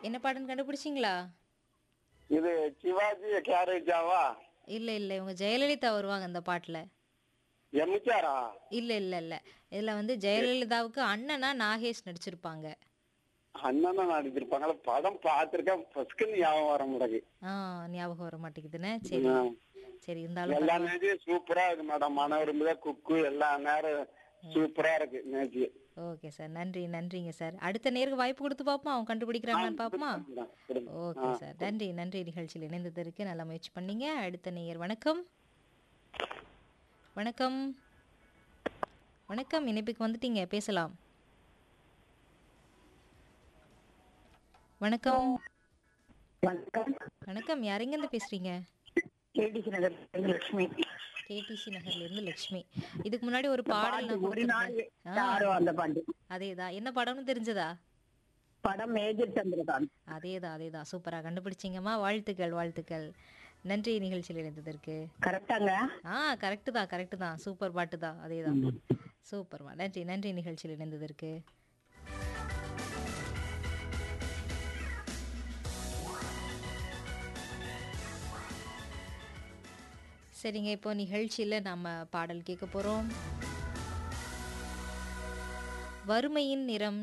என்ன பாட்டுன்னு கண்டுபிடிச்சிங்களா இது சிவாஜி கேரேஜாவா இல்ல இல்ல இவங்க ஜெயலலிதா வருவாங்க இந்த பாட்டுல எம்ஜிஆரா இல்ல இல்ல இல்ல இதுல வந்து ஜெயலலிதாவுக்கு அண்ணனா நாகேஷ் நடிச்சிருப்பாங்க அண்ணன் நடிச்சிருப்பாங்களா படம் பார்த்திருக்கேன் ஃபர்ஸ்ட் ஞாபகம் வர முடியாது ஆ ஞாபகம் வர மாட்டேங்குதுன்னு சரி சரி இருந்தாலும் எல்லா மேட்சும் சூப்பரா இருக்கு மேடம் மன விரும்புத குக்கு எல்லா நேரம் சூப்பரா இருக்கு மேட்ச் ஓகே சார் நன்றி நன்றிங்க சார் அடுத்த நேருக்கு வாய்ப்பு கொடுத்து பார்ப்போம் அவங்க கண்டுபிடிக்கிறாங்கன்னு பார்ப்போமா ஓகே சார் நன்றி நன்றி நிகழ்ச்சியில் இணைந்ததற்கு நல்லா முயற்சி பண்ணீங்க அடுத்த நேயர் வணக்கம் வணக்கம் வணக்கம் இணைப்புக்கு வந்துட்டீங்க பேசலாம் வணக்கம் வணக்கம் வணக்கம் யாரெங்கேருந்து பேசுறீங்க கேடிசி நகர் லட்சுமி கேடிசி நகர்ல இருந்து லட்சுமி இதுக்கு முன்னாடி ஒரு பாடல் நான் ஒரு நாள் கொடுத்திருந்தேன். ஆ, யாரோ அந்த பாட்டு அதேதான் என்ன படம்னு தெரிஞ்சதா படம் மேஜர் சந்திரகாந்த் அதேதான் அதேதான் சூப்பரா கண்டுபிடிச்சிங்கம்மா வாழ்த்துக்கள் வாழ்த்துக்கள் நன்றி நிகழ்ச்சியில் இணைந்ததற்கு கரெக்டாங்க ஆ கரெக்டு தான் கரெக்டு தான் சூப்பர் பாட்டு தான் அதேதான் சூப்பர்மா நன்றி நன்றி நிகழ்ச்சியில் இணைந்ததற்கு சரிங்க இப்போ நிகழ்ச்சியில் நம்ம பாடல் கேட்க போகிறோம் வறுமையின் நிறம்